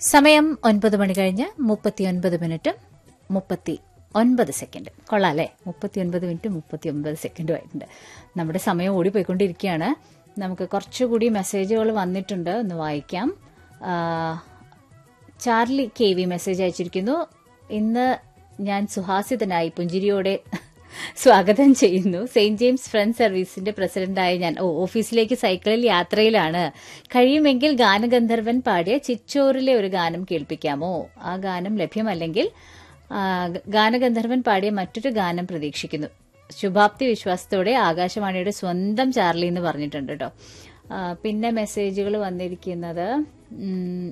സമയം ഒൻപത് മണി കഴിഞ്ഞ് മുപ്പത്തിയൊൻപത് മിനിറ്റും മുപ്പത്തി ഒൻപത് സെക്കൻഡ് കൊള്ളാം അല്ലേ മുപ്പത്തി ഒൻപത് മിനിറ്റ് മുപ്പത്തി ഒൻപത് സെക്കൻഡും ആയിട്ടുണ്ട് നമ്മുടെ സമയം ഓടിപ്പോയിക്കൊണ്ടിരിക്കുകയാണ് നമുക്ക് കുറച്ചുകൂടി മെസ്സേജുകൾ വന്നിട്ടുണ്ട് ഒന്ന് വായിക്കാം ആ, ചാർലി കെ വി മെസ്സേജ് അയച്ചിരിക്കുന്നു ഇന്ന് ഞാൻ സുഹാസിതനായി പുഞ്ചിരിയോടെ സ്വാഗതം ചെയ്യുന്നു സെയിന്റ് ജെയിംസ് ഫ്രണ്ട് സർവീസിന്റെ പ്രസിഡന്റായ ഞാൻ ഓ ഓഫീസിലേക്ക് സൈക്കിളിൽ യാത്രയിലാണ് കഴിയുമെങ്കിൽ ഗാനഗന്ധർവൻ പാടിയ ചിച്ചോറിലെ ഒരു ഗാനം കേൾപ്പിക്കാമോ ആ ഗാനം ലഭ്യമല്ലെങ്കിൽ ആ, ഗാനഗന്ധർവൻ പാടിയ മറ്റൊരു ഗാനം പ്രതീക്ഷിക്കുന്നു ശുഭാപ്തി വിശ്വാസത്തോടെ ആകാശവാണിയുടെ സ്വന്തം ചാർലി എന്ന് പറഞ്ഞിട്ടുണ്ട് കേട്ടോ ആ, പിന്നെ മെസ്സേജുകൾ വന്നിരിക്കുന്നത് ഉം,